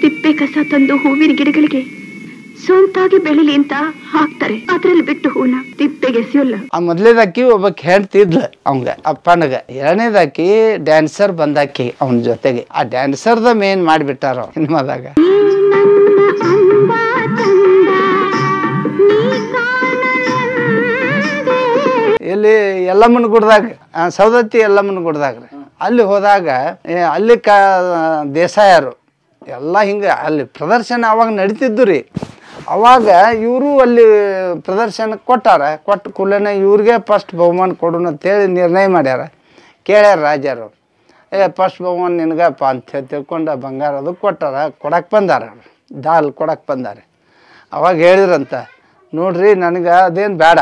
ತಿಪ್ಪೆ ಕಸ ತಂದು ಹೂವಿನ ಗಿಡಗಳಿಗೆ ಸ್ವಂತಾಗಿ ಬೆಳಿಲಿ ಅಂತ ಹಾಕ್ತಾರೆ ಅದ್ರಲ್ಲಿ ಬಿಟ್ಟು ಹೂನ ತಿಪ್ಪೆಗೆ ಎಸೆಯೋಲ್ಲ ಆ ಮೊದಲೇದಾಕಿ ಒಬ್ಬಕ್ಕೆ ಹೆಣ್ತಿದ್ಲ ಅವಂಗ ಅಪ್ಪನಗ ಎರಡನೇದಾಕಿ ಡ್ಯಾನ್ಸರ್ ಬಂದಾಕಿ ಅವನ ಜೊತೆಗೆ ಆ ಡ್ಯಾನ್ಸರ್ದ ಮೇನ್ ಮಾಡಿಬಿಟ್ಟಾರ ಅವ್ರು ಸಿನಿಮಾದಾಗ ಇಲ್ಲಿ ಯಲ್ಲಮ್ಮನ ಗುಡ್ದಾಗ ಆ, ಸೌದತ್ತಿ ಯಲ್ಲಮ್ಮನ ಗುಡ್ದಾಗ ರೀ ಅಲ್ಲಿ ಹೋದಾಗ ಏ, ಅಲ್ಲಿ ಕ ದೇಸಾಯರು ಎಲ್ಲ ಹಿಂಗೆ ಅಲ್ಲಿ ಪ್ರದರ್ಶನ ಅವಾಗ ನಡೀತಿದ್ದು ರೀ ಅವಾಗ ಇವರು ಅಲ್ಲಿ ಪ್ರದರ್ಶನ ಕೊಟ್ಟಾರ ಕೊಟ್ಟ ಕೂಡಲೇ ಇವ್ರಿಗೆ ಫಸ್ಟ್ ಬಹುಮಾನ ಕೊಡೋಣ ಅಂತೇಳಿ ನಿರ್ಣಯ ಮಾಡ್ಯಾರ ಕೇಳ್ಯಾರ ರಾಜರು ಏ ಫಸ್ಟ್ ಬಹುಮಾನ ನಿನಗಪ್ಪ ಅಂತ ಹೇಳಿ ತಿಳ್ಕೊಂಡು ಬಂಗಾರ ಅದು ಕೊಟ್ಟಾರ ಕೊಡಕ್ಕೆ ಬಂದಾರ ಅವ್ರು. ದಾಲ್ ಕೊಡಕ್ಕೆ ಬಂದಾರೆ ಅವಾಗ ಹೇಳಿದ್ರಂತ ನೋಡ್ರಿ ನನಗೆ ಅದೇನು ಬೇಡ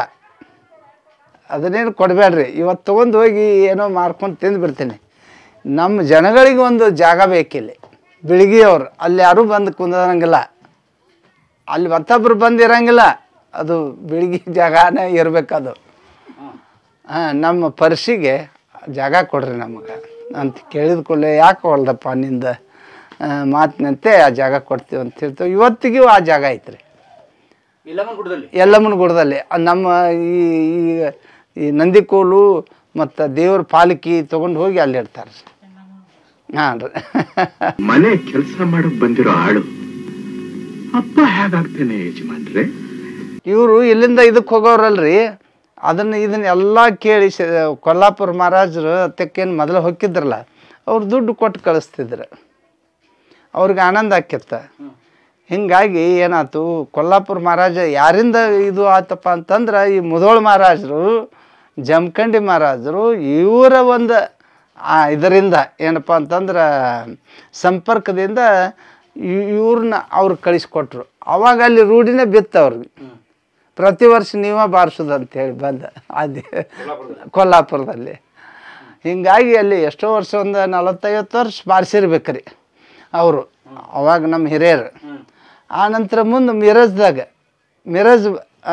ಅದನ್ನೇನು ಕೊಡಬೇಡ್ರಿ ಇವತ್ತು ತೊಗೊಂಡು ಹೋಗಿ ಏನೋ ಮಾರ್ಕೊಂಡು ತಿಂದು ಬಿಡ್ತೀನಿ ನಮ್ಮ ಜನಗಳಿಗೆ ಒಂದು ಜಾಗ ಬೇಕಿಲ್ಲಿ ಬೆಳಗ್ಗೆಯವ್ರು ಅಲ್ಲಿ ಯಾರೂ ಬಂದು ಕುಂದ್ರಂಗಿಲ್ಲ ಅಲ್ಲಿ ಮತ್ತೊಬ್ರು ಬಂದು ಇರಂಗಿಲ್ಲ ಅದು ಬೆಳಗ್ಗೆ ಜಾಗನೇ ಇರಬೇಕದು ಹಾಂ ನಮ್ಮ ಪರ್ಸಿಗೆ ಜಾಗ ಕೊಡ್ರಿ ನಮಗೆ ಅಂತ ಕೇಳಿದ ಕೂಡಲೇ ಯಾಕೆ ಹೊಲ್ದಪ್ಪ ನಿಂದ ಆ, ಮಾತಿನಂತೆ ಆ ಜಾಗ ಕೊಡ್ತೀವಿ ಅಂತ ಹೇಳ್ತೀವಿ ಇವತ್ತಿಗೂ ಆ ಜಾಗ ಐತ್ರಿ ಯಲ್ಲಮ್ಮನ ಗುಡದಲ್ಲಿ ಆ ನಮ್ಮ ಈ ಈ- ಈ ನಂದಿಕೋಲು ಮತ್ತು ದೇವ್ರ ಪಾಲಕಿ ತೊಗೊಂಡು ಹೋಗಿ ಅಲ್ಲಿ ಇಡ್ತಾರೆ ಹಾಂ ರೀ ಮನೆ ಕೆಲಸ ಮಾಡಕ್ ಬಂದಿರೋ ಆಳು ಅಪ್ಪ ಹೇಗಾಗ್ತೇನೆ ಯಜಮಾನ್ರೆ ಇವರು ಇಲ್ಲಿಂದ ಇದಕ್ಕೆ ಹೋಗೋರಲ್ರಿ ಅದನ್ನು ಇದನ್ನ ಎಲ್ಲ ಕೇಳಿ ಶ- ಕೊಲ್ಲಾಪುರ ಮಹಾರಾಜರು ತೆಕ್ಕೇನು ಮೊದಲು ಹೊಕ್ಕಿದ್ರಲ್ಲ ಅವ್ರು ದುಡ್ಡು ಕೊಟ್ಟು ಕಳಿಸ್ತಿದ್ರು ಅವ್ರಿಗೆ ಆನಂದ ಆಕ್ಕಿತ್ತ ಹಿಂಗಾಗಿ ಏನಾಯ್ತು ಕೊಲ್ಲಾಪುರ ಮಹಾರಾಜ ಯಾರಿಂದ ಇದು ಆತಪ್ಪ ಅಂತಂದ್ರೆ ಈ ಮುಧೋಳ ಮಹಾರಾಜರು ಜಮಖಂಡಿ ಮಹಾರಾಜರು ಇವರ ಒಂದು ಆ ಇದರಿಂದ ಏನಪ್ಪ ಅಂತಂದ್ರೆ ಸಂಪರ್ಕದಿಂದ ಇ- ಇವ್ರನ್ನ ಅವ್ರು ಕಳಿಸ್ಕೊಟ್ರು ಅವಾಗ ಅಲ್ಲಿ ರೂಢಿನೇ ಬಿತ್ತು ಅವ್ರಿಗೆ ಪ್ರತಿ ವರ್ಷ ನೀವೇ ಬಾರಿಸೋದು ಅಂತೇಳಿ ಬಂದ ಅದೇ ಕೊಲ್ಲಾಪುರದಲ್ಲಿ ಹಿಂಗಾಗಿ ಅಲ್ಲಿ ಎಷ್ಟೋ ವರ್ಷ ಒಂದು ನಲವತ್ತೈವತ್ತು ವರ್ಷ ಬಾರಿಸಿರ್ಬೇಕ್ರಿ ಅವರು ಅವಾಗ ನಮ್ಮ ಹಿರಿಯರು ಆ ನಂತರ ಮುಂದೆ ಮಿರಜ್ದಾಗ ಮಿರಜ್ ಆ,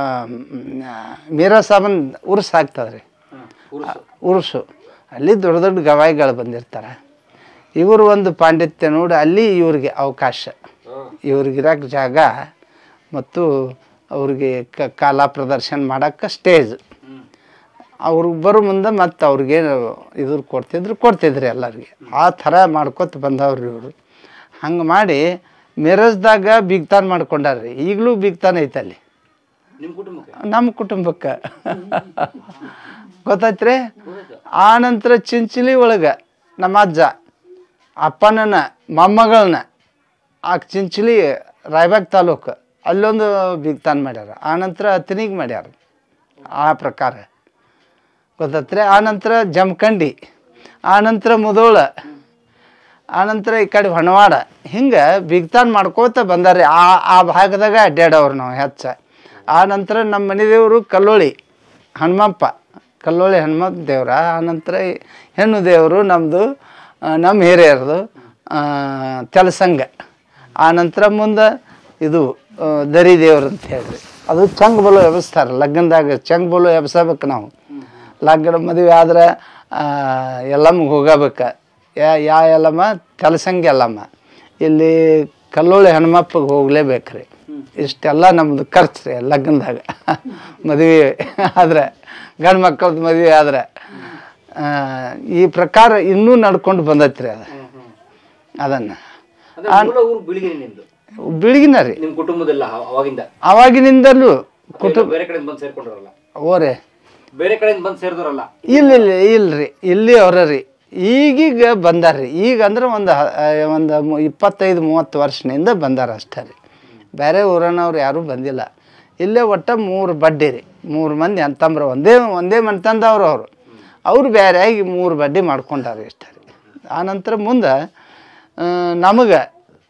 ಮಿರಜ್ ಸಾಬನ್ ಉರ್ಸ್ ಆಗ್ತದೆ ರೀ ಉರುಸು ಅಲ್ಲಿ ದೊಡ್ಡ ದೊಡ್ಡ ಗವಾಯಿಗಳು ಬಂದಿರ್ತಾರೆ ಇವರು ಒಂದು ಪಾಂಡಿತ್ಯ ನೋಡಿ ಅಲ್ಲಿ ಇವ್ರಿಗೆ ಅವಕಾಶ ಇವ್ರಿಗಿರಕ್ಕೆ ಜಾಗ ಮತ್ತು ಅವ್ರಿಗೆ ಕ ಕಾಲ ಪ್ರದರ್ಶನ ಮಾಡೋಕ್ಕೆ ಸ್ಟೇಜ್ ಅವ್ರಿಗೆ ಬರೋ ಮುಂದೆ ಮತ್ತೆ ಅವ್ರಿಗೆ ಇದ್ರ ಕೊಡ್ತಿದ್ರು ಕೊಡ್ತಿದ್ರು ಎಲ್ಲರಿಗೆ ಆ ಥರ ಮಾಡ್ಕೊತ ಬಂದವ್ರು ಇವರು ಹಂಗೆ ಮಾಡಿ ಮಿರಜ್ದಾಗ ಬಿಗ್ತಾನ್ ಮಾಡ್ಕೊಂಡಾರ್ರಿ ಈಗಲೂ ಬಿಗ್ತಾನ ಐತಲ್ಲಿ ನಮ್ಮ ಕುಟುಂಬಕ್ಕೆ ಗೊತ್ತಾಯ್ತ್ರಿ ಆ ನಂತರ ಚಿಂಚಲಿ ಒಳಗೆ ನಮ್ಮ ಅಜ್ಜ ಅಪ್ಪನನ್ನ ಮೊಮ್ಮಗಳನ್ನ ಆ ಚಿಂಚಲಿ ರಾಯಬಾಗ್ ತಾಲೂಕು ಅಲ್ಲೊಂದು ಬಿಗ್ತಾನ್ ಮಾಡ್ಯಾರ ಆ ನಂತರ ಅತನಿಗೆ ಮಾಡ್ಯಾರ ಆ ಪ್ರಕಾರ ಗೊತ್ತಾತ್ರಿ ಆ ನಂತರ ಜಮಖಂಡಿ ಆ ನಂತರ ಮುದೋಳ ಆ ನಂತರ ಈ ಕಡೆ ಹೊಣವಾಡ ಹಿಂಗೆ ಬಿಗ್ತಾನ್ ಮಾಡ್ಕೋತ ಬಂದಾರ್ರಿ ಆ ಆ ಭಾಗದಾಗ ಅಡ್ಡಾಡವ್ರು ನಾವು ಹೆಚ್ಚ ಆ ನಂತರ ನಮ್ಮ ಮನೆ ದೇವರು ಕಲ್ಲೋಳಿ ಹನುಮಪ್ಪ ಕಲ್ಲೋಳಿ ಹನುಮಪ್ಪ ದೇವ್ರ ಆ ನಂತರ ಈ ಹೆಣ್ಣು ದೇವರು ನಮ್ಮದು ನಮ್ಮ ಹಿರಿಯರದು ತೆಲಸಂಗ ಆ ನಂತರ ಮುಂದೆ ಇದು ಆ, ದರಿ ದೇವ್ರು ಅಂತ ಹೇಳ್ರಿ ಅದು ಚಂಗ್ ಬಲು ಎಬ್ಸ್ತಾರೆ ಲಗ್ನದಾಗ ಚಂಗ್ ಬಲು ಎಬ್ಸಬೇಕು ನಾವು ಲಗ್ನ ಮದುವೆ ಆದ್ರೆ ಆ, ಎಲ್ಲಮ್ಮಗೆ ಹೋಗಬೇಕು ಯಾ ಯಾ ಎಲ್ಲಮ್ಮ ತೆಲಸಂಗಿ ಎಲ್ಲಮ್ಮ ಇಲ್ಲಿ ಕಲ್ಲೋಳಿ ಹನುಮಪ್ಪಗೆ ಹೋಗ್ಲೇಬೇಕು ರೀ ಇಷ್ಟೆಲ್ಲ ನಮ್ಮದು ಖರ್ಚು ರೀ ಲಗ್ನದಾಗ ಮದುವೆ ಆದ್ರೆ ಗಂಡು ಮಕ್ಕಳದ್ದು ಮದುವೆ ಆದ್ರೆ ಆ, ಈ ಪ್ರಕಾರ ಇನ್ನೂ ನಡ್ಕೊಂಡು ಬಂದೈತೆ ರೀ ಅದು ಅದನ್ನು ಊರು ಬಿಳಿಗಿರಿ ನಿಮ್ದು ಬೆಳಗಿನ ರೀ ನಿಮ್ ಕುಟುಂಬದಲ್ಲ ಅವ- ಅವಾಗಿಂದ ಅವಾಗಿನಿಂದಲೂ ಕುಟುಂಬ ಬೇರೆ ಕಡೆಯಿಂದ ಬಂದು ಸೇರ್ಕೊಂಡ್ರಲ್ಲ ಓರೆ ಬೇರೆ ಕಡೆಯಿಂದ ಬಂದು ಸೇರಿದ್ರಲ್ಲ ಇಲ್ಲ ಇಲ್ಲ ಇಲ್ರಿ ಇಲ್ಲಿ ಅವ್ರ ರೀ ಈಗೀಗ ಬಂದಾರ್ರಿ ಈಗ ಅಂದ್ರೆ ಒಂದು ಹ- ಆ, ಒಂದು ಮು- ಇಪ್ಪತ್ತೈದು ಮೂವತ್ತು ವರ್ಷದಿಂದ ಬಂದಾರ ಅಷ್ಟೇ ರೀ ಬೇರೆ ಊರನವ್ರು ಯಾರೂ ಬಂದಿಲ್ಲ ಇಲ್ಲೇ ಒಟ್ಟು ಮೂರು ಬಡ್ಡಿ ರೀ ಮೂರು ಮಂದಿ ಅಂತಂಬ್ರು ಒಂದೇ ಒಂದೇ ಮನ್ತಂದವ್ರು ಅವರು ಅವ್ರು ಬೇರೆ ಆಗಿ ಮೂರು ಬಡ್ಡಿ ಮಾಡ್ಕೊಂಡಾರ ಇಷ್ಟೇ ರೀ ಆನಂತರ ಮುಂದೆ ನಮಗೆ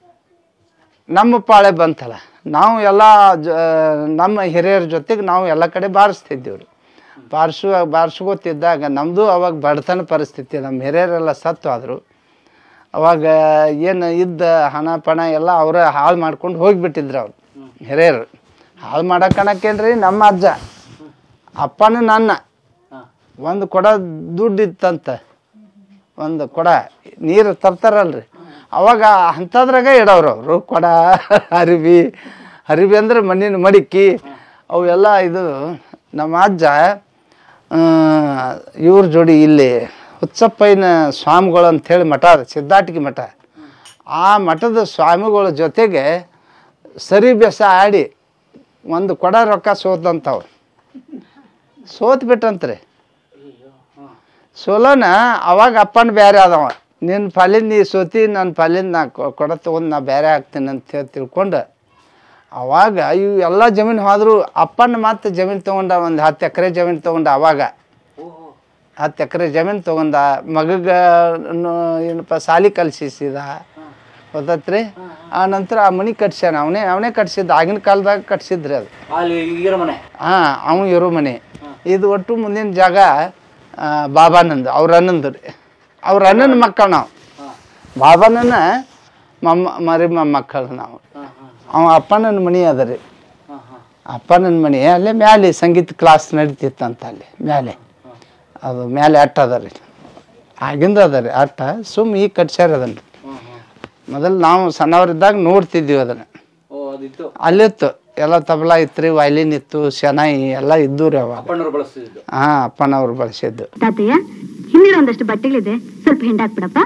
ನಮ್ಮ ಪಾಳೆ ಬಂತಲ್ಲ ನಾವು ಎಲ್ಲ ಜ ನಮ್ಮ ಹಿರಿಯರ ಜೊತೆಗೆ ನಾವು ಎಲ್ಲ ಕಡೆ ಬಾರಿಸ್ತಿದ್ದೀವಿ ಬಾರಿಸುವ ಬಾರಿಸ್ಕೋತಿದ್ದಾಗ ನಮ್ಮದು ಅವಾಗ ಬಡತನ ಪರಿಸ್ಥಿತಿ ನಮ್ಮ ಹಿರಿಯರೆಲ್ಲ ಸತ್ತು ಆದರು ಅವಾಗ ಏನು ಇದ್ದ ಹಣ ಪಣ ಎಲ್ಲ ಅವರ ಹಾಳು ಮಾಡ್ಕೊಂಡು ಹೋಗಿಬಿಟ್ಟಿದ್ರು ಅವ್ರು ಹಿರಿಯರು ಹಾಳು ಮಾಡಕ್ಕಣಕ್ಕೇನ್ರಿ ನಮ್ಮ ಅಜ್ಜ ಅಪ್ಪನ ನನ್ನ ಒಂದು ಕೊಡ ದುಡ್ಡು ಇತ್ತಂತ ಒಂದು ಕೊಡ ನೀರು ತರ್ತಾರಲ್ರಿ ಅವಾಗ ಅಂಥದ್ರಾಗ ಇಡೋರು ಅವರು ಕೊಡ ಅರಿವಿ ಅರಿವಿ ಅಂದ್ರೆ ಮಣ್ಣಿನ ಮಡಿಕೆ ಅವೆಲ್ಲ ಇದು ನಮ್ಮ ಅಜ್ಜ ಇವ್ರ ಜೋಡಿ ಇಲ್ಲಿ ಹುಚ್ಚಪ್ಪಯ್ಯನ ಸ್ವಾಮಿಗಳು ಅಂಥೇಳಿ ಮಠ ಅದ ಸಿದ್ಧಾಟಿಕೆ ಮಠ ಆ ಮಠದ ಸ್ವಾಮಿಗಳ ಜೊತೆಗೆ ಸರಿ ಬೆಸ ಆಡಿ ಒಂದು ಕೊಡ ರೊಕ್ಕ ಸೋತಂತವ್ರು ಸೋತ್ ಬಿಟ್ಟಂತ್ರಿ ಸೋಲೋನ ಅವಾಗ ಅಪ್ಪನ ಬೇರೆ ಆದವ ನಿನ್ನ ಪಾಲಿಂದ ನೀ ಸೋತಿ ನನ್ನ ಪಾಲಿಂದ ನಾ ಕೊ- ಕೊಡ ತೊಗೊಂಡು ನಾ ಬೇರೆ ಆಗ್ತೀನಿ ಅಂತ ಹೇಳಿ ತಿಳ್ಕೊಂಡು ಅವಾಗ ಇವು ಎಲ್ಲ ಜಮೀನು ಹೋದ್ರು ಅಪ್ಪನ ಮತ್ತೆ ಜಮೀನು ತೊಗೊಂಡ ಒಂದು ಹತ್ತು ಎಕರೆ ಜಮೀನು ತೊಗೊಂಡ ಅವಾಗ ಹತ್ತು ಎಕರೆ ಜಮೀನು ತೊಗೊಂಡ ಮಗಗ ಏನಪ್ಪ ಸಾಲಿ ಕಲ್ಸಿಸಿದ ಗೊತ್ತತ್ರಿ ಆ ನಂತರ ಆ ಮನೆ ಕಟ್ಸ್ಯಾನ ಅವನೇ ಅವನೇ ಕಟ್ಸಿದ್ದ ಆಗಿನ ಕಾಲದಾಗ ಕಟ್ಸಿದ್ರಿ ಅದು ಅಲ್ಲಿ ಈಗಿರೋ ಮನೆ ಹಾಂ ಅವನು ಇರೋ ಮನೆ ಇದು ಒಟ್ಟು ಮುಂದಿನ ಜಾಗ ಆ, ಬಾಬಾನಂದ್ ಅವ್ರ ಅಣ್ಣಂದು ರೀ ಅವ್ರ ಅಣ್ಣನ ಮಕ್ಕಳು ನಾವು ಬಾಬಾನನ್ನ ಮೊಮ್ಮ ಮರಿ ಮೊಮ್ಮಕ್ಕಳು ನಾವು ಅವ ಅಪ್ಪನನ್ನ ಮನೆ ಅದ ರೀ ಅಪ್ಪನನ್ನ ಮನೆ ಅಲ್ಲೇ ಮ್ಯಾಲೆ ಸಂಗೀತ ಕ್ಲಾಸ್ ನಡೀತಿತ್ತಂತ ಅಲ್ಲಿ ಮ್ಯಾಲೆ ಅದು ಮ್ಯಾಲೆ ಅಟ್ಟ ಅದ ರೀ ಆಗಿಂದ ಅದ ರೀ ಅಟ್ಟ ಸುಮ್ ಈಗ ಕಟ್ಸ್ಯಾರ ಅದನ್ನು ಮೊದಲು ನಾವು ಸಣ್ಣವರಿದ್ದಾಗ ನೋಡ್ತಿದ್ವಿ ಅದನ್ನು ಓ ಅದಿತ್ತು ಅಲ್ಲಿತ್ತು ಎಲ್ಲ ತಬಲಾ ಇತ್ತು ರೀ ವೈಲಿನ್ ಇತ್ತು ಶೆನಾಯಿ ಎಲ್ಲ ಇದ್ದು ರೀ ಅವಾಗ ಅಪ್ಪಣ್ಣವ್ರು ಬಳಸ್ತಿದ್ದು ಹಾಂ ಅಪ್ಪನವ್ರು ಬಳಸಿದ್ದು ತಾತಯ್ಯ ಹಿಂದಿನ ಒಂದಷ್ಟು ಬಟ್ಟೆಗಳಿದೆ ಸ್ವಲ್ಪ ಹಿಂಡಾಕ್ಬಿಡಪ್ಪ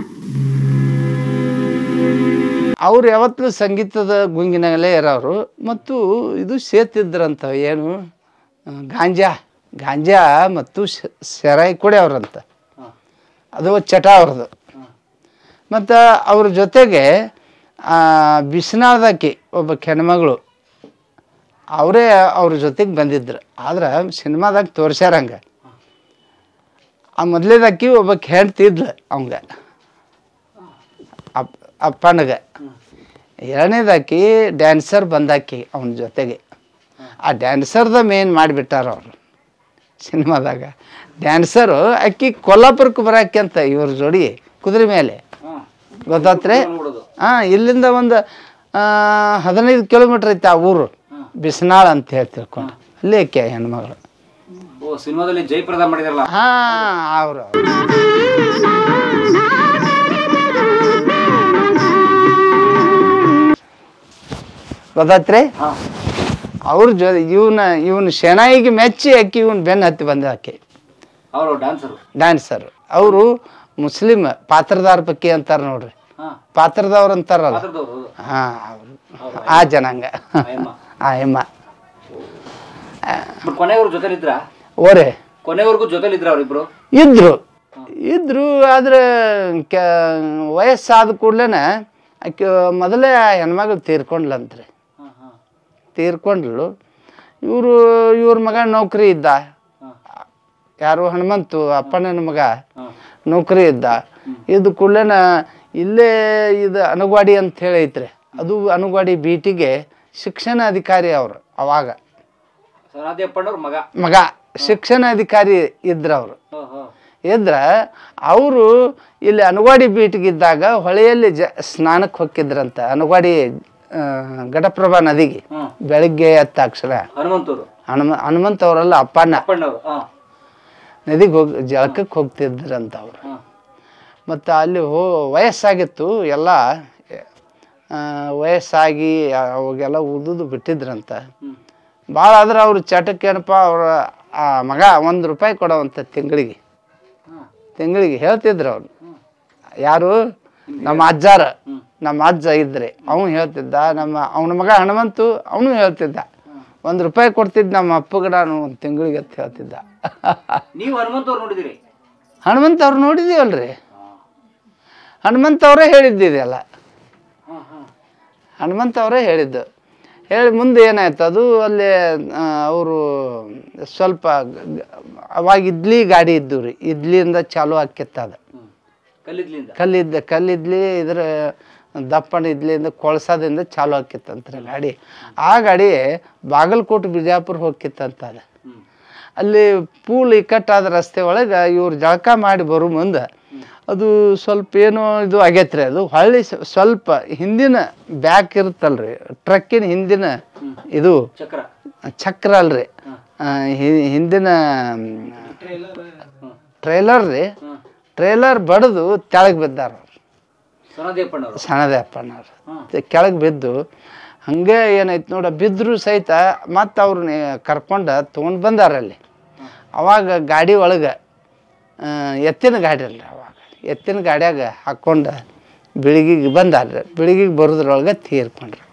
ಅವ್ರು ಯಾವತ್ತೂ ಸಂಗೀತದ ಗುಂಗಿನಾಗಲೇ ಇರೋರು ಮತ್ತು ಇದು ಸೇತಿದ್ರಂತ ಏನು ಆ, ಗಾಂಜಾ ಗಾಂಜಾ ಮತ್ತು ಶ- ಸೆರಾಯಿ ಕುಡಿಯವ್ರಂತ ಅದು ಚಟ ಅವ್ರದ್ದು ಮತ್ತು ಅವ್ರ ಜೊತೆಗೆ ಆ, ಬಿಸಿನಾಳದಾಕಿ ಒಬ್ಬ ಹೆಣ್ಮಗಳು ಅವರೇ ಅವ್ರ ಜೊತೆಗೆ ಬಂದಿದ್ರು ಆದ್ರೆ ಸಿನಿಮಾದಾಗ ತೋರ್ಸ್ಯಾರ ಹಂಗೆ ಆ ಮೊದಲೇದಾಕಿ ಒಬ್ಬ ಹೆಣ್ತಿದ್ಲು ಅವಂಗ ಅಪ್ ಅಪ್ಪನಿಗೆ ಎರಡನೇದಾಕಿ ಡ್ಯಾನ್ಸರ್ ಬಂದಾಕಿ ಅವನ ಜೊತೆಗೆ ಆ ಡ್ಯಾನ್ಸರ್ದ ಮೇನ್ ಮಾಡಿಬಿಟ್ಟಾರ ಅವರು ಸಿನಿಮಾದಾಗ ಡ್ಯಾನ್ಸರು ಅಕ್ಕಿ ಕೊಲ್ಲಾಪುರಕ್ಕೆ ಬರಾಕಿ ಅಂತ ಇವ್ರ ಜೋಡಿ ಕುದುರೆ ಮೇಲೆ ಗೊತ್ತಾತ್ರಿ ನೋಡೋದು ಹಾಂ ಇಲ್ಲಿಂದ ಒಂದು ಹದಿನೈದು ಕಿಲೋಮೀಟ್ರ್ ಐತೆ ಆ ಊರು ಬಿಸ್ನಾಳ್ ಅಂತ ಹೇಳಿ ತಿಳ್ಕೊಂಡು ಅಲ್ಲಿ ಆಕೆ ಹೆಣ್ಮಗಳು ಓ ಸಿನಿಮಾದಲ್ಲಿ ಜಯಪ್ರದ ಮಾಡಿದಾರಲ್ಲ ಹಾಂ ಅವರು ಗೊತ್ತಾತ್ರಿ ಹಾ ಅವ್ರ ಜೊ ಇವನ ಇವನ ಶೆನಾಯಿಗೆ ಮೆಚ್ಚಿ ಅಕ್ಕಿ ಇವನ್ ಬೆನ್ನು ಹತ್ತಿ ಬಂದ ಆಕೆ ಅವರು ಡ್ಯಾನ್ಸರು ಡ್ಯಾನ್ಸರ್ ಅವರು ಮುಸ್ಲಿಮ್ ಪಾತ್ರದಾರ ಪಕ್ಕಿ ಅಂತಾರೆ ನೋಡ್ರಿ ಹಾ ಪಾತ್ರದವ್ರು ಅಂತಾರಲ್ಲ ಪಾತ್ರದವ್ರು ಹೌದು. ಹಾಂ ಅವರು ಆ ಜನಾಂಗ ಆಯಮ್ಮ ಆ ಎಮ್ಮ ಬಟ್ ಕೊನೆಯವ್ರ ಜೊತೆಲಿದ್ರ ಓರೆ ಕೊನೆವರೆಗೂ ಜೊತೆಲಿದ್ರ ಅವ್ರಿಬ್ರು ಇದ್ರು ಇದ್ರು ಆದ್ರೆ ಕೆ ವಯಸ್ಸಾದ ಕೂಡ್ಲೇನೆ ಆಕೆ ಮೊದಲೇ ಆ ಹೆಣ್ಮಗಳು ತೀರ್ಕೊಂಡ್ಲಂತ್ರಿ ಹಾ ಹಾ ತೀರ್ಕೊಂಡ್ಲು ಇವರು ಇವ್ರ ಮಗ ನೌಕರಿ ಇದ್ದ ಹಾ ಯಾರು ಹನುಮಂತು ಅಪ್ಪಣ್ಣನ ಮಗ ಹಾ ನೌಕರಿ ಇದ್ದ ಇದು ಕೂಡ್ಲೇನ ಇಲ್ಲೇ ಇದು ಅನುಗ್ವಾಡಿ ಅಂತ ಹೇಳಿ ಐತ್ರಿ ಅದು ಅನುಗ್ವಾಡಿ ಬೀಟಿಗೆ ಶಿಕ್ಷಣ ಅಧಿಕಾರಿ ಅವರು ಅವಾಗ ಸನಾದಿ ಅಪ್ಪಣ್ಣವ್ರ ಮಗ ಮಗ ಶಿಕ್ಷಣ ಅಧಿಕಾರಿ ಇದ್ರು ಅವರು ಹಾ ಹಾ ಇದ್ರ ಅವರು ಇಲ್ಲಿ ಅನುವಾಡಿ ಬೀಟಿಗಿದ್ದಾಗ ಹೊಳೆಯಲ್ಲಿ ಜ ಸ್ನಾನಕ್ಕೆ ಹೊಕ್ಕಿದ್ರಂತ ಅನುವಾಡಿ ಆ, ಘಟಪ್ರಭಾ ನದಿಗೆ ಹ್ಮ್ ಬೆಳಿಗ್ಗೆ ಎತ್ತ ಅಕ್ಷರ ಹನುಮಂತವ್ರು ಹನುಮ ಹನುಮಂತ ಅವರೆಲ್ಲ ಅಪ್ಪಣ್ಣ ಅಪ್ಪಣ್ಣವ್ರು ಹಾ ನದಿಗೆ ಹೋಗಿ ಜಳಕಕ್ಕೆ ಹೋಗ್ತಿದ್ರಂತ ಅವರು ಹಾ ಮತ್ತು ಅಲ್ಲಿ ಹೋ ವಯಸ್ಸಾಗಿತ್ತು ಎಲ್ಲ ಆ, ವಯಸ್ಸಾಗಿ ಅವಾಗೆಲ್ಲ ಉದುದು ಬಿಟ್ಟಿದ್ರಂತ ಹ್ಮ್ ಭಾಳ ಆದ್ರೆ ಅವ್ರ ಚಟಕ್ಕೆ ಏನಪ್ಪ ಅವ್ರ ಆ ಮಗ ಒಂದು ರೂಪಾಯಿ ಕೊಡೋವಂಥ ತಿಂಗಳಿಗೆ ಹಾ ತಿಂಗಳಿಗೆ ಹೇಳ್ತಿದ್ರು ಅವ್ರು ಯಾರು ನಮ್ಮ ಅಜ್ಜಾರ ನಮ್ಮ ಅಜ್ಜ ಇದ್ರೆ ಅವನು ಹೇಳ್ತಿದ್ದ ನಮ್ಮ ಅವನ ಮಗ ಹನುಮಂತು ಅವನು ಹೇಳ್ತಿದ್ದ ಒಂದು ರೂಪಾಯಿ ಕೊಡ್ತಿದ್ದ ನಮ್ಮ ಅಪ್ಪಗೆ ನಾನು ಒಂದು ತಿಂಗಳಿಗೆ ಅಂತ ಹೇಳ್ತಿದ್ದ ನೀವು ಹನುಮಂತವ್ರು ನೋಡಿದಿರಿ ಹನುಮಂತ ಅವ್ರು ನೋಡಿದೀವಲ್ರಿ ಹನುಮಂತ ಅವರೇ ಹೇಳಿದ್ದಿದೆಲ್ಲ ಹಾ ಹಾ ಹನುಮಂತ ಅವರೇ ಹೇಳಿದ್ದು ಹೇಳಿ ಮುಂದೆ ಏನಾಯ್ತು ಅದು ಅಲ್ಲಿ ಅವರು ಸ್ವಲ್ಪ ಗ- ಗ- ಅವಾಗ ಇಡ್ಲಿ ಗಾಡಿ ಇದ್ದು ರೀ ಇಡ್ಲಿಯಿಂದ ಚಾಲು ಆಕ್ಕಿತ್ತು ಅದು ಹ್ಮ್ ಕಲ್ಲಿದ್ಲಿಂದ ಕಲ್ಲಿದ್ದ ಕಲ್ಲಿದ್ಲಿ ಇದ್ರ ದಪ್ಪನ ಇದ್ಲಿಂದ ಕೊಳಸದಿಂದ ಚಾಲು ಆಕಿತ್ತಂತ್ರಿ ಗಾಡಿ ಆ ಗಾಡಿ ಬಾಗಲಕೋಟೆ ಬಿಜಾಪುರ ಹೋಗಿತ್ತಂತ ಅದು ಹ್ಮ್ ಅಲ್ಲಿ ಪೂಲ್ ಇಕ್ಕಟ್ಟಾದ ರಸ್ತೆ ಒಳಗೆ ಇವ್ರು ಜಳಕ ಮಾಡಿ ಬರೋ ಮುಂದೆ ಅದು ಸ್ವಲ್ಪ ಏನೋ ಇದು ಆಗೈತ್ರಿ ಅದು ಹೊಳ್ಳಿ ಸ- ಸ್ವಲ್ಪ ಹಿಂದಿನ ಬ್ಯಾಕ್ ಇರುತ್ತಲ್ರಿ ಟ್ರಕ್ಕಿನ ಹಿಂದಿನ ಇದು ಚಕ್ರ ಚಕ್ರ ಅಲ್ರಿ ಆ, ಹಿ- ಹಿಂದಿನ ಟ್ರೇಲರ್ ರೀ ಹ್ಮ್ ಟ್ರೇಲರ್ ಬಡ್ದು ತೆಳಗೆ ಬಿದ್ದಾರ ಅವ್ರು ಸನದೇಪಣ್ಣವರು ಸಣ್ಣದೇ ಅಪ್ಪನವ್ರು ಹಾಂ ಕೆಳಗೆ ಬಿದ್ದು ಹಂಗೆ ಏನೈತೆ ನೋಡ ಬಿದ್ದರೂ ಸಹಿತ ಮತ್ತು ಅವ್ರನ್ನ ಕರ್ಕೊಂಡು ತೊಗೊಂಡು ಬಂದಾರ ಅಲ್ಲಿ ಅವಾಗ ಗಾಡಿ ಒಳಗೆ ಆ, ಎತ್ತಿನ ಗಾಡಿ ಅಲ್ರಿ ಅವಾಗ ಎತ್ತಿನ ಗಾಡ್ಯಾಗ ಹಾಕ್ಕೊಂಡು ಬೆಳಿಗ್ಗೆಗೆ ಬಂದಾರ ಬೆಳಿಗ್ಗೆಗೆ ಬರೋದ್ರೊಳಗೆ ತೀರ್ಕೊಂಡ್ರು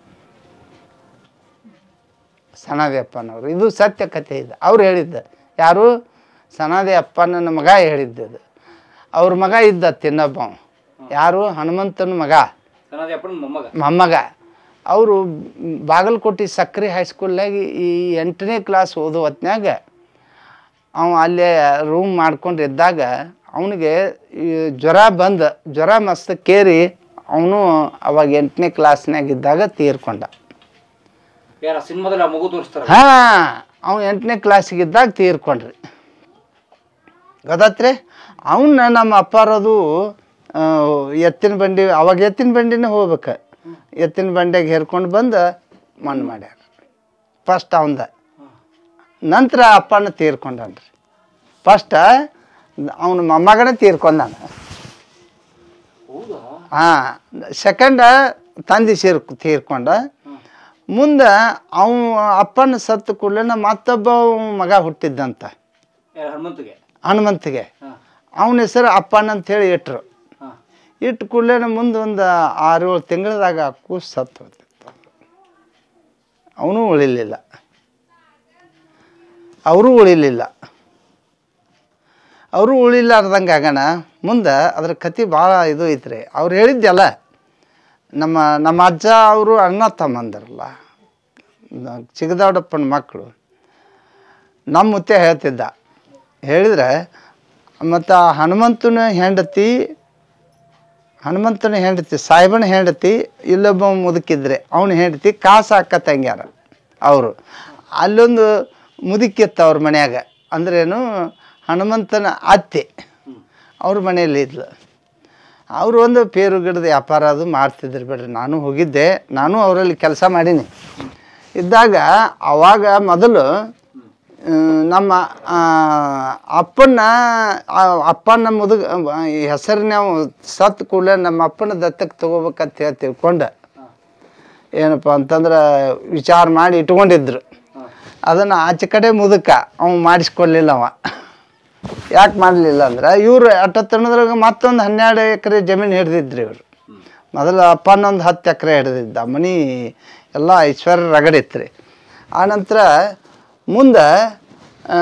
ಸನಾದಿ ಅಪ್ಪನವರು ಇದು ಸತ್ಯ ಕಥೆ ಇದೆ ಅವ್ರು ಹೇಳಿದ್ದ ಯಾರು ಸನಾದಿ ಅಪ್ಪನ ಮಗ ಹೇಳಿದ್ದದು ಅವ್ರ ಮಗ ಇದ್ದ ತಿನ್ನೊಬ್ಬ ಅವ. ಯಾರು ಹನುಮಂತನ ಮಗ ಸನದೇಪಣ್ಣ ಮೊಮ್ಮಗ ಮೊಮ್ಮಗ ಅವರು ಬಾಗಲಕೋಟೆ ಸಕ್ರೆ ಹೈಸ್ಕೂಲ್ನಾಗ ಈ ಎಂಟನೇ ಕ್ಲಾಸ್ ಓದೋ ಹೊತ್ನ್ಯಾಗ ಅವ ಅಲ್ಲೇ ರೂಮ್ ಮಾಡ್ಕೊಂಡು ಇದ್ದಾಗ ಅವನಿಗೆ ಈ ಜ್ವರ ಬಂದ ಜ್ವರ ಮಸ್ತ್ ಕೇರಿ ಅವನು ಅವಾಗ ಎಂಟನೇ ಕ್ಲಾಸ್ನಾಗ ಇದ್ದಾಗ ತೀರ್ಕೊಂಡ ಯಾರ ಸಿನಿಮಾದಲ್ಲಿ ಆ ಮಗು ತೋರಿಸ್ತಾರ ಹಾ ಅವ್ನು ಎಂಟನೇ ಕ್ಲಾಸಿಗೆ ಇದ್ದಾಗ ತೀರ್ಕೊಂಡ್ರಿ ಗೊತ್ತಾತ್ರಿ ಅವನ್ನ ನಮ್ಮ ಅಪ್ಪಾರದು ಆ, ಎತ್ತಿನ ಬಂಡಿ ಅವಾಗ ಎತ್ತಿನ ಬಂಡಿನೇ ಹೋಗ್ಬೇಕು ಎತ್ತಿನ ಬಂಡಿಯಾಗ ಹೇರ್ಕೊಂಡು ಬಂದು ಮಣ್ಣು ಮಾಡ್ಯಾರ ಫಸ್ಟ್ ಅವಂದ ನಂತರ ಅಪ್ಪನ ತೀರ್ಕೊಂಡನ್ರಿ ಫಸ್ಟ್ ಅವನ ಮೊಮ್ಮಗನೇ ತೀರ್ಕೊಂಡಾನ ಹೌದಾ ಹಾಂ ಸೆಕೆಂಡ ತಂದೆ ಸೇರ್ ತೀರ್ಕೊಂಡ ಮುಂದೆ ಅವ ಅಪ್ಪನ ಸತ್ತ ಕೂಡಲೇ ಮತ್ತೊಬ್ಬ ಅವ್ನ್ ಮಗ ಹುಟ್ಟಿದ್ದಂತ ಯಾರ ಹನುಮಂತಿಗೆ ಹನುಮಂತಿಗೆ ಹಾಂ ಅವನ ಹೆಸರು ಅಪ್ಪನ ಅಂತೇಳಿ ಇಟ್ರು ಹಾಂ ಇಟ್ಟು ಕೂಡಲೇ ಮುಂದೆ ಒಂದು ಆರು ಏಳು ತಿಂಗಳದಾಗ ಕೂಸು ಸತ್ತು ಹೋಗ್ತಿತ್ತು ಅವನು ಉಳಿಲಿಲ್ಲ ಅವರು ಉಳಿಲಿಲ್ಲ ಅವರು ಉಳಿಲಾರ್ದಂಗೆ ಆಗೋಣ ಮುಂದೆ ಅದ್ರ ಕತೆ ಭಾಳ ಇದು ಐತ್ರಿ ಅವ್ರು ಹೇಳಿದ್ದೆಲ್ಲ ನಮ್ಮ ನಮ್ಮ ಅಜ್ಜ ಅವರು ಅಣ್ಣ ತಮ್ಮಂದಿರಲ್ಲ ನ- ಚಿಗದಾಡಪ್ಪನ ಮಕ್ಕಳು ನಮ್ಮ ಮುತ್ತೆ ಹೇಳ್ತಿದ್ದ ಹೇಳಿದ್ರೆ ಮತ್ತು ಹನುಮಂತನ ಹೆಂಡತಿ ಹನುಮಂತನ ಹೆಂಡತಿ ಸಾಹೇಬನ ಹೆಂಡತಿ ಇಲ್ಲೊಬ್ಬ ಮುದುಕಿದ್ರೆ ಅವನ ಹೆಂಡತಿ ಕಾಸು ಹಾಕ ತಂಗ್ಯಾರ ಅವರು ಅಲ್ಲೊಂದು ಮುದುಕಿತ್ತು ಅವ್ರ ಮನ್ಯಾಗ ಅಂದ್ರೇನು ಹನುಮಂತನ ಅತ್ತೆ ಅವ್ರ ಮನೆಯಲ್ಲಿ ಇದ್ಲು ಅವರು ಒಂದು ಪೇರು ಗಿಡದ ವ್ಯಾಪಾರ ಅದು ಮಾಡ್ತಿದ್ರು ಬಿಡ್ರಿ ನಾನು ಹೋಗಿದ್ದೆ ನಾನು ಅವರಲ್ಲಿ ಕೆಲಸ ಮಾಡೀನಿ ಇದ್ದಾಗ ಅವಾಗ ಮೊದಲು ಆ, ನಮ್ಮ ಆ, ಅಪ್ಪನ ಆ, ಅಪ್ಪನ ಮುದುಗ ಹೆಸರು ನಾವು ಸತ್ ಕೂಡಲೇ ನಮ್ಮ ಅಪ್ಪನ ದತ್ತಕ್ಕೆ ತಗೋಬೇಕಂತ ಹೇಳಿ ತಿಳ್ಕೊಂಡು ಏನಪ್ಪ ಅಂತಂದ್ರೆ ವಿಚಾರ ಮಾಡಿ ಇಟ್ಕೊಂಡಿದ್ರು ಅದನ್ನು ಆಚೆ ಕಡೆ ಮುದುಕ ಅವ ಮಾಡಿಸ್ಕೊಡ್ಲಿಲ್ಲ ಅವ ಯಾಕೆ ಮಾಡಲಿಲ್ಲ ಅಂದ್ರೆ ಇವರು ಅಟ್ಟತ್ತನದ್ರಾಗ ಮತ್ತೊಂದು ಹನ್ನೆರಡು ಎಕರೆ ಜಮೀನು ಹಿಡ್ದಿದ್ರಿ ಇವರು ಮೊದಲು ಅಪ್ಪನೊಂದು ಹತ್ತು ಎಕರೆ ಹಿಡ್ದಿದ್ದ ಮನೆ ಎಲ್ಲ ಐಶ್ವರ್ಯ ರಗಡಿತ್ತು ರೀ ಆನಂತರ ಮುಂದೆ ಆ,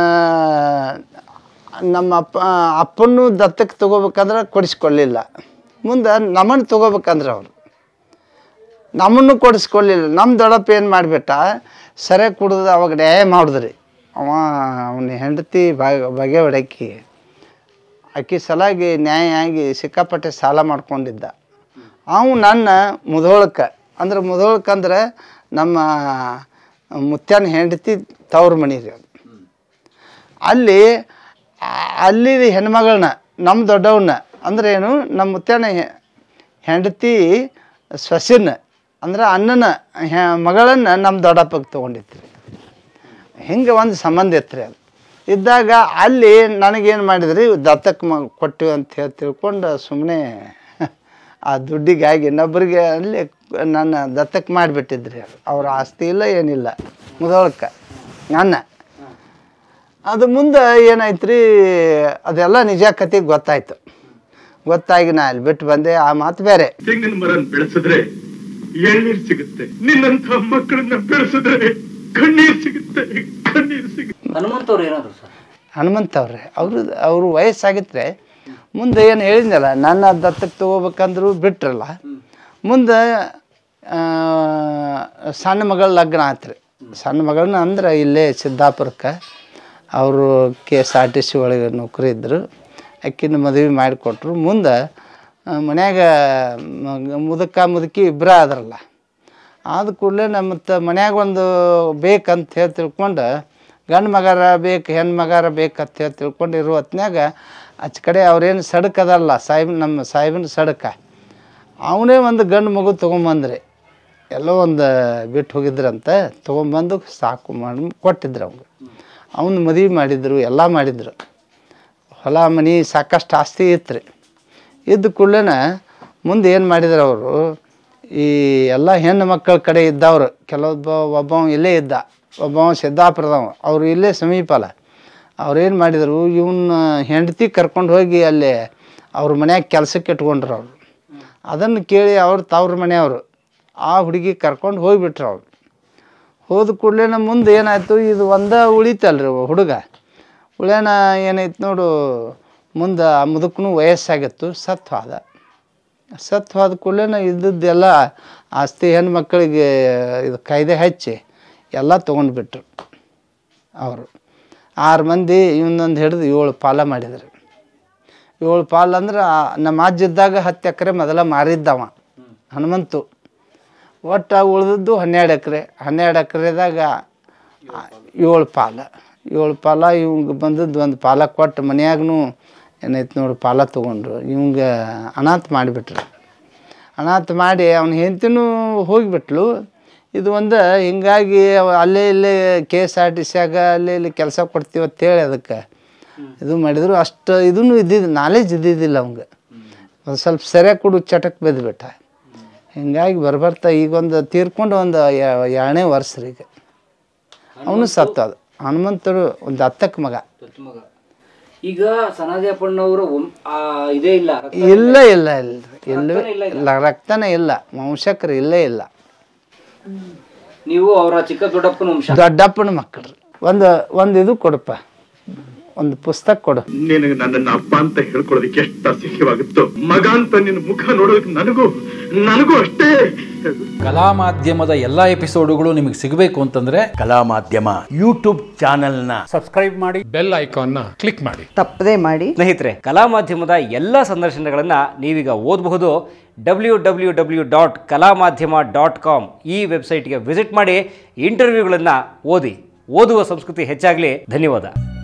ನಮ್ಮ ಅಪ್ಪ ಅಪ್ಪನ್ನು ದತ್ತಕ್ಕೆ ತಗೋಬೇಕಂದ್ರೆ ಕೊಡಿಸ್ಕೊಳ್ಳಿಲ್ಲ ಮುಂದೆ ನಮ್ಮನ್ನು ತಗೋಬೇಕಂದ್ರೆ ಅವರು ನಮ್ಮನ್ನು ಕೊಡಿಸ್ಕೊಳ್ಳಿಲ್ಲ ನಮ್ಮ ದೊಡ್ಡಪ್ಪ ಏನು ಮಾಡಿಬಿಟ್ಟ ಸರಿ ಕುಡ್ದು ಅವಾಗ ನ್ಯಾಯ ಮಾಡಿದ್ರಿ ಅವ ಅವನ ಹೆಂಡತಿ ಬಗೆ ಹೊಡಕಿ ಅಕ್ಕಿ ಸಲಾಗಿ ನ್ಯಾಯ ಆಗಿ ಸಿಕ್ಕಾಪಟ್ಟೆ ಸಾಲ ಮಾಡ್ಕೊಂಡಿದ್ದ ಅವು ನನ್ನ ಮುಧೋಳಕ್ಕೆ ಅಂದ್ರೆ ಮುಧೋಳಕ್ಕೆ ಅಂದ್ರೆ ನಮ್ಮ ಮುತ್ಯಾನ ಹೆಂಡತಿ ತವ್ರ ಮನೆ ರೀ ಅದು ಅಲ್ಲಿ ಆ- ಅಲ್ಲಿ ಹೆಣ್ಮಗಳನ್ನ ನಮ್ಮ ದೊಡ್ಡವನ್ನ ಅಂದ್ರೆ ಏನು ನಮ್ಮ ಮುತ್ಯಾನ ಹೆ- ಹೆಂಡತಿ ಸೊಸಿನ ಅಂದ್ರೆ ಅಣ್ಣನ ಹೆ ಮಗಳನ್ನು ನಮ್ಮ ದೊಡ್ಡಪ್ಪಗೆ ತೊಗೊಂಡಿತ್ತು ಹಿಂಗೆ ಒಂದು ಸಂಬಂಧ ಇತ್ತು ರೀ ಅದು ಇದ್ದಾಗ ಅಲ್ಲಿ ನನಗೇನು ಮಾಡಿದ್ರಿ ದತ್ತಕ್ಕೆ ಮ ಕೊಟ್ಟಿವಿ ಅಂತ ಹೇಳಿ ತಿಳ್ಕೊಂಡು ಸುಮ್ಮನೆ ಆ ದುಡ್ಡಿಗಾಗಿ ಇನ್ನೊಬ್ಬರಿಗೆ ಅಲ್ಲಿ ನನ್ನ ದತ್ತಕ್ಕೆ ಮಾಡಿಬಿಟ್ಟಿದ್ರಿ ಅವ್ರ ಆಸ್ತಿ ಇಲ್ಲ ಏನಿಲ್ಲ ಮುದೊಳಕ್ಕೆ ನನ್ನ ಅದು ಮುಂದೆ ಏನಾಯ್ತು ರೀ ಅದೆಲ್ಲ ನಿಜ ಕತೆ ಗೊತ್ತಾಯ್ತು ಗೊತ್ತಾಗಿ ನಾ ಅಲ್ಲಿ ಬಿಟ್ಟು ಬಂದೆ ಆ ಮಾತು ಬೇರೆ ತೆಂಗಿನ ಮರನ್ ಬೆಳೆಸಿದ್ರೆ ಎಳ್ನೀರ್ ಸಿಗುತ್ತೆ ನಿನ್ನಂತ ಮಕ್ಕಳನ್ನ ಬೆಳೆಸಿದ್ರೆ ಕಣ್ಣೀರ್ ಸಿಗುತ್ತೆ ಕಣ್ಣೀರ್ ಸಿಗುತ್ತೆ ಹನುಮಂತವ್ರು ಏನಾದ್ರು ಸರ್ ಹನುಮಂತ ಅವ್ರೆ ಅವರು ಅವರು ವಯಸ್ಸಾಗಿದ್ರೆ ಮುಂದೆ ಏನು ಹೇಳಿದ್ನಲ್ಲ ನನ್ನ ದತ್ತಕ್ಕೆ ತಗೋಬೇಕಂದ್ರು ಬಿಟ್ರಲ್ಲ ಮುಂದೆ ಆ, ಸಣ್ಣ ಮಗಳ ಲಗ್ನ ಆತ್ರಿ ಸಣ್ಣ ಮಗಳನ್ನ ಅಂದ್ರೆ ಇಲ್ಲೇ ಸಿದ್ದಾಪುರಕ್ಕೆ ಅವರು K S R T C ಒಳಗೆ ನೌಕರಿ ಇದ್ದರು ಅಕ್ಕಿನ ಮದುವೆ ಮಾಡಿಕೊಟ್ರು ಮುಂದೆ ಆ, ಮನ್ಯಾಗ ಮ- ಮುದುಕ ಮುದುಕಿ ಇಬ್ಬರ ಆದ್ರಲ್ಲ ಆದ ಕೂಡಲೇ ನಮ್ಮ ಮನ್ಯಾಗ ಒಂದು ಬೇಕಂತ ಹೇಳಿ ತಿಳ್ಕೊಂಡು ಗಂಡು ಮಗಾರ ಬೇಕು ಹೆಣ್ಣು ಮಗಾರ ಬೇಕಂತ ಹೇಳಿ ತಿಳ್ಕೊಂಡು ಇರೋ ಹೊತ್ನ್ಯಾಗ ಆಚೆ ಕಡೆ ಅವ್ರೇನು ಸಡಕ್ ಅದಲ್ಲ ಸಾಹಿಬ್ ನಮ್ಮ ಸಾಹಿಬನ ಸಡಕ ಅವನೇ ಒಂದು ಗಂಡು ಮಗು ತೊಗೊಂಬಂದ್ರಿ ಎಲ್ಲೋ ಒಂದು ಬಿಟ್ಟು ಹೋಗಿದ್ರಂತೆ ತೊಗೊಂಬಂದು ಸಾಕು ಮಾಡಿ ಕೊಟ್ಟಿದ್ರು ಅವ್ಗೆ ಅವನು ಮದುವೆ ಮಾಡಿದ್ರು ಎಲ್ಲ ಮಾಡಿದ್ರು ಹೊಲ ಮನೆ ಸಾಕಷ್ಟು ಆಸ್ತಿ ಇತ್ತು ರೀ ಇದ್ದ ಕೂಡಲೇ ಮುಂದೆ ಏನು ಮಾಡಿದ್ರು ಅವರು ಈ ಎಲ್ಲ ಹೆಣ್ಣು ಮಕ್ಕಳ ಕಡೆ ಇದ್ದವ್ರು ಕೆಲವೊಬ್ಬ ಒಬ್ಬವ ಇಲ್ಲೇ ಇದ್ದ ಒಬ್ಬವ ಸಿದ್ದಾಪುರದವ ಅವ್ರು ಇಲ್ಲೇ ಸಮೀಪ ಅಲ್ಲ ಅವ್ರೇನು ಮಾಡಿದರು ಇವನ್ನ ಹೆಂಡತಿ ಕರ್ಕೊಂಡು ಹೋಗಿ ಅಲ್ಲಿ ಅವ್ರ ಮನ್ಯಾಗ ಕೆಲಸಕ್ಕೆ ಇಟ್ಕೊಂಡ್ರು ಅವರು ಅದನ್ನು ಕೇಳಿ ಅವ್ರು ತವ್ರ ಮನೆಯವರು ಆ ಹುಡುಗಿ ಕರ್ಕೊಂಡು ಹೋಗಿಬಿಟ್ರು ಅವ್ರು ಹೋದ ಕೂಡಲೇ ಮುಂದೆ ಏನಾಯಿತು ಇದು ಒಂದೇ ಉಳಿತಲ್ರಿ ಹುಡುಗ ಉಳ್ಯಾನ ಏನೈತೆ ನೋಡು ಮುಂದೆ ಆ ಮುದುಕನು ವಯಸ್ಸಾಗಿತ್ತು ಸತ್ತು ಹೋದ ಸತ್ತು ಹೋದ ಕೂಡಲೇ ಇದ್ದದ್ದೆಲ್ಲ ಆಸ್ತಿ ಹೆಣ್ಮಕ್ಳಿಗೆ ಇದು ಕಾಯ್ದೆ ಹಚ್ಚಿ ಎಲ್ಲ ತೊಗೊಂಡ್ಬಿಟ್ರು ಅವರು ಆರು ಮಂದಿ ಇವನೊಂದು ಹಿಡಿದು ಏಳು ಪಾಲ ಮಾಡಿದ್ರು ಏಳು ಪಾಲು ಅಂದ್ರೆ ಆ ನಮ್ಮ ಅಜ್ಜ ಇದ್ದಾಗ ಹತ್ತು ಎಕರೆ ಮೊದಲ ಮಾರಿದ್ದವ ಹನುಮಂತು ಒಟ್ಟು ಉಳಿದದ್ದು ಹನ್ನೆರಡು ಎಕರೆ ಹನ್ನೆರಡು ಎಕರೆದಾಗ ಏಳು ಪಾಲ ಏಳು ಪಾಲ ಇವಂಗೆ ಬಂದದ್ದು ಒಂದು ಪಾಲ ಕೊಟ್ಟು ಮನ್ಯಾಗೂ ಏನೈತೆ ನೋಡಿ ಪಾಲ ತೊಗೊಂಡ್ರು ಇವಂಗೆ ಅನಾಥ ಮಾಡಿಬಿಟ್ರು ಅನಾಥ ಮಾಡಿ ಅವ್ನ ಹೆಂಡ್ತಿನೂ ಹೋಗಿಬಿಟ್ಲು ಇದು ಒಂದು ಹಿಂಗಾಗಿ ಅವ ಅಲ್ಲೇ ಇಲ್ಲೇ ಕೆ ಎಸ್ ಆರ್ ಟಿ ಸಿಯಾಗ ಅಲ್ಲೇ ಇಲ್ಲಿ ಕೆಲಸ ಕೊಡ್ತೀವಿ ಅಂತೇಳಿ ಅದಕ್ಕೆ ಇದು ಮಾಡಿದ್ರು ಅಷ್ಟು ಇದೂ ಇದ್ದಿದ್ದು ನಾಲೆಜ್ ಇದ್ದಿದ್ದಿಲ್ಲ ಅವಂಗೆ ಒಂದು ಸ್ವಲ್ಪ ಸರಿಯಾಗಿ ಕೊಡು ಚಟಕ್ಕೆ ಬಿದ್ದುಬಿಟ್ಟ ಹಿಂಗಾಗಿ ಬರ್ಬರ್ತಾ ಈಗ ಒಂದು ತೀರ್ಕೊಂಡು ಒಂದು ಎರಡನೇ ವರ್ಷ ರೀ ಈಗ ಅವನು ಸತ್ತ ಅದು ಹನುಮಂತರು ಒಂದು ಹತ್ತಕ್ಕೆ ಮಗ ದೊಡ್ಡ ಮಗ ಈಗ ಸನಾದಿ ಅಪ್ಪಣ್ಣವರು ಒಮ್- ಆ, ಇದೇ ಇಲ್ಲ ಇಲ್ಲ ಇಲ್ಲ ಇಲ್ಲ ಎಲ್ಲೂ ಇಲ್ಲ ರಕ್ತನೇ ಇಲ್ಲ ವಂಶಕರು ಇಲ್ಲೇ ಇಲ್ಲ ನೀವು ಅವರ ಚಿಕ್ಕ ದೊಡ್ಡಪ್ಪನ ವಂಶ ದೊಡ್ಡಪ್ಪನ ಮಕ್ಕಳು ಒಂದು ಒಂದು ಇದು ಕೊಡಪ್ಪ ಒಂದು ಪುಸ್ತಕ ಕೊಡು ನಿನಗೆ ನನ್ನನ್ನ ಅಪ್ಪ ಅಂತ ಹೇಳ್ಕೊಳ್ಳೋದಕ್ಕೆ ಎಷ್ಟು ಅಸಹ್ಯವಾಗುತ್ತೋ ಮಗ ಅಂತ ನಿನ್ನ ಮುಖ ನೋಡೋದಕ್ಕೆ ನನಗೂ ನನಗೂ ಅಷ್ಟೇ ಕಲಾ ಮಾಧ್ಯಮದ ಎಲ್ಲ ಎಪಿಸೋಡುಗಳು ನಿಮಗೆ ಸಿಗಬೇಕು ಅಂತಂದ್ರೆ ಕಲಾ ಮಾಧ್ಯಮ ಯೂಟ್ಯೂಬ್ ಚಾನೆಲ್ನ ಬೆಲ್ ಐಕಾನ್ನ ಕ್ಲಿಕ್ ಮಾಡಿ ತಪ್ಪದೇ ಮಾಡಿ ಸ್ನೇಹಿತರೆ ಕಲಾ ಮಾಧ್ಯಮದ ಎಲ್ಲ ಸಂದರ್ಶನಗಳನ್ನು ನೀವೀಗ ಓದಬಹುದು ಡಬ್ಲ್ಯೂ ಡಬ್ಲ್ಯೂ ಡಬ್ಲ್ಯೂ ಡಾಟ್ ಕಲಾ ಮಾಧ್ಯಮ ಡಾಟ್ ಕಾಮ್ ಈ ವೆಬ್ಸೈಟ್ಗೆ ವಿಸಿಟ್ ಮಾಡಿ ಇಂಟರ್ವ್ಯೂಗಳನ್ನು ಓದಿ ಓದುವ ಸಂಸ್ಕೃತಿ ಹೆಚ್ಚಾಗಲಿ ಧನ್ಯವಾದ